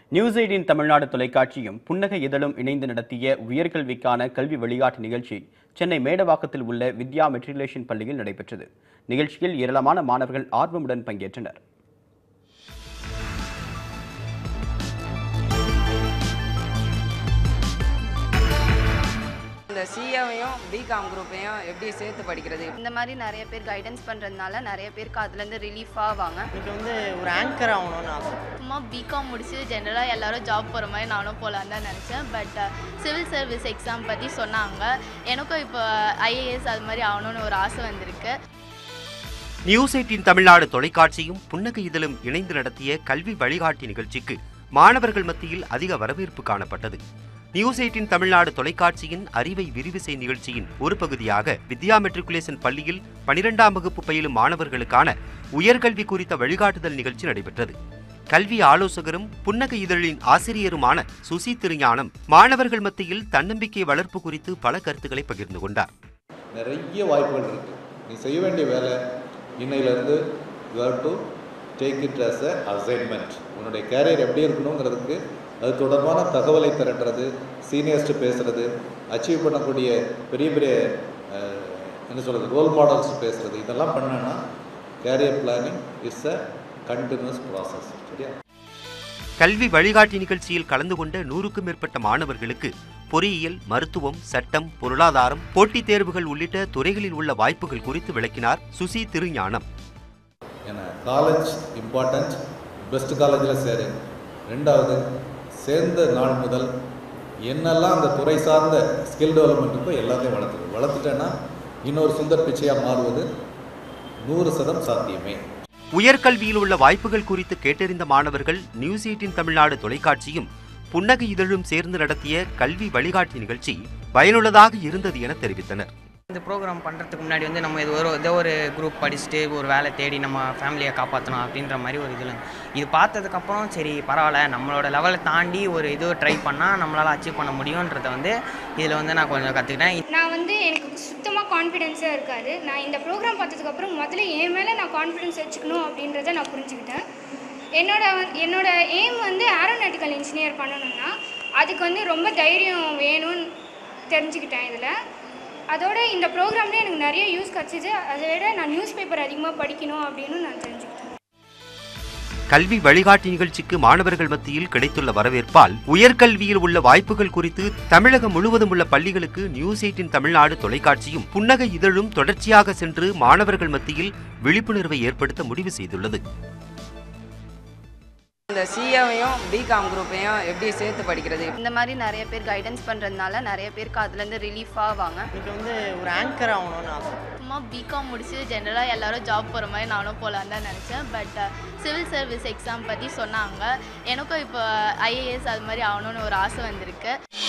news eighteen Tamil Nadu தொலைக்காட்சியும் புன்னகை இதழும் இணைந்து நடத்திய உயர்கல்விக்கான கல்வி வழிகாட்டு நிகழ்ச்சி சென்னை மேடவாக்கத்தில் உள்ள வித்யா மெட்ரிகுலேஷன் பள்ளியில் நடைபெற்றது நிகழ்ச்சியில் ஏராளமான மாணவர்கள் ஆர்வமுடன் பங்கேற்றனர் இந்த சிஏவையும் பிகாம் குரூப்பையும் எப்படி சேர்த்து படிக்கிறது இந்த மாதிரி நிறைய பேர் கைடன்ஸ் பண்ணுறதுனால நிறைய பேருக்கு அதுலேருந்து ரிலீஃப் ஆவாங்க எனக்கு வந்து ஒரு ஆங்கர் ஆகணும்னு ஆசை சும்மா பிகாம் முடிச்சு ஜென்ரலாக எல்லாரும் ஜாப் போகிற மாதிரி நானும் போகலான்னு தான் நினச்சேன் பட் சிவில் சர்வீஸ் எக்ஸாம் பற்றி சொன்னாங்க எனக்கும் இப்போ ஐஏஎஸ் அது மாதிரி ஆகணும்னு ஒரு ஆசை வந்திருக்கு நியூஸ் எயிட்டின் தமிழ்நாடு தொலைக்காட்சியும் புன்னகை இதழும் இணைந்து நடத்திய கல்வி வழிகாட்டி நிகழ்ச்சிக்கு மாணவர்கள் மத்தியில் அதிக வரவேற்பு காணப்பட்டது நியூஸ் எயிட்டின் தமிழ்நாடு தொலைக்காட்சியின் அறிவை விரிவு செய் நிகழ்ச்சியின் ஒரு பகுதியாக வித்யா மெட்ரிகுலேஷன் பள்ளியில் பனிரெண்டாம் வகுப்பு பயிலும் மாணவர்களுக்கான உயர்கல்வி குறித்த வழிகாட்டுதல் நிகழ்ச்சி நடைபெற்றது கல்வி ஆலோசகரும் புன்னகை இதழின் ஆசிரியருமான சுசி திருஞானம் மாணவர்கள் மத்தியில் தன்னம்பிக்கை வளர்ப்பு குறித்து பல கருத்துக்களை பகிர்ந்து கொண்டார் நிறைய வாய்ப்புகள் இருக்குது நீ செய்ய வேண்டிய வேலை இன்னையிலேருந்து you have to take it as a assignment உன்னுடைய கேரியர் எப்படி இருக்கணுங்கிறதுக்கு அது தொடர்பான தகவலை திரட்டுறது சீனியர்ஸ்ட்டு பேசுகிறது அச்சீவ் பண்ணக்கூடிய பெரிய பெரிய அஹ், என்ன சொல்கிறது ரோல் மாடல்ஸ் பேசுகிறது இதெல்லாம் பண்ணேன்னா career planning is a continuous process சரியா கல்வி வழிகாட்டி நிகழ்ச்சியில் கலந்து கொண்ட நூறுக்கும் மேற்பட்ட மாணவர்களுக்கு பொறியியல் மருத்துவம் சட்டம் பொருளாதாரம் போட்டித் தேர்வுகள் உள்ளிட்ட துறைகளில் உள்ள வாய்ப்புகள் குறித்து விளக்கினார் சுசி திருஞானம் ஏன்னா காலேஜ் இம்பார்ட்டன்ட் பெஸ்ட் காலேஜில் சேரு ரெண்டாவது சேர்ந்த நாள் முதல் என்னெல்லாம் அந்த துறை சார்ந்த ஸ்கில் டெவலப்மெண்ட் இருக்கோ எல்லாத்தையும் வளர்த்துரு வளர்த்துட்டேன்னா இன்னொரு சுந்தர் பிச்சையாக மாறுவது நூறு சதம் சாத்தியமே உயர்கல்வியில் உள்ள வாய்ப்புகள் குறித்து கேட்டறிந்த மாணவர்கள் நியூஸ் எயிட்டின் தமிழ்நாடு தொலைக்காட்சியும் புன்னகை இதழும் சேர்ந்து நடத்திய கல்வி வழிகாட்டி நிகழ்ச்சி பயனுள்ளதாக இருந்தது என தெரிவித்தனர் இந்த ப்ரோக்ராம் பண்ணுறதுக்கு முன்னாடி வந்து நம்ம இது ஒரு ஏதோ ஒரு குரூப் படிச்சுட்டு ஒரு வேலை தேடி நம்ம ஃபேமிலியை காப்பாற்றணும் அப்படின்ற மாதிரி ஒரு இதில் இது பார்த்ததுக்கப்புறம் சரி பரவாயில்ல நம்மளோட லெவலை தாண்டி ஒரு இது ட்ரை பண்ணால் நம்மளால் அச்சீவ் பண்ண முடியுன்றதை வந்து இதில் வந்து நான் கொஞ்சம் கற்றுக்கிட்டேன் நான் வந்து எனக்கு சுத்தமாக கான்ஃபிடென்ஸாக இருக்காது நான் இந்த ப்ரோக்ராம் பார்த்ததுக்கப்புறம் முதல்ல என் மேலே நான் கான்ஃபிடென்ஸ் வச்சுக்கணும் அப்படின்றத நான் புரிஞ்சுக்கிட்டேன் என்னோட வந்து- என்னோட எய்ம் வந்து ஏரோநாட்டிக்கல் இன்ஜினியர் பண்ணணும்னா அதுக்கு வந்து ரொம்ப தைரியம் வேணும்னு தெரிஞ்சுக்கிட்டேன் இதில் அதோட இந்த ப்ரோக்ராம்லேயே எனக்கு நிறைய யூஸ் கிடச்சிது அதை விட நான் நியூஸ் பேப்பர் அதிகமாக படிக்கணும் அப்படின்னு நான் தெரிஞ்சுக்கிட்டேன் கல்வி வழிகாட்டி நிகழ்ச்சிக்கு மாணவர்கள் மத்தியில் கிடைத்துள்ள வரவேற்பால் உயர்கல்வியில் உள்ள வாய்ப்புகள் குறித்து தமிழகம் முழுவதும் உள்ள பள்ளிகளுக்கு நியூஸ் எயிட்டின் தமிழ்நாடு தொலைக்காட்சியும் புன்னகை இதழும் தொடர்ச்சியாக சென்று மாணவர்கள் மத்தியில் விழிப்புணர்வை ஏற்படுத்த முடிவு செய்துள்ளது இந்த சிஏவையும் பிகாம் குரூப்பையும் எப்படி சேர்த்து படிக்கிறது இந்த மாதிரி நிறைய பேர் கைடன்ஸ் பண்ணுறதுனால நிறைய பேருக்கு அதுலேருந்து ரிலீஃப் ஆவாங்க எனக்கு வந்து ஒரு ஆங்கர் ஆகணும்னு ஆசை சும்மா பிகாம் முடிச்சு ஜென்ரலாக எல்லாரும் ஜாப் போகிற மாதிரி நானும் போகலான்னு தான் நினச்சேன் பட் சிவில் சர்வீஸ் எக்ஸாம் பற்றி சொன்னாங்க எனக்கும் இப்போ ஐஏஎஸ் அது மாதிரி ஆகணும்னு ஒரு ஆசை வந்திருக்கு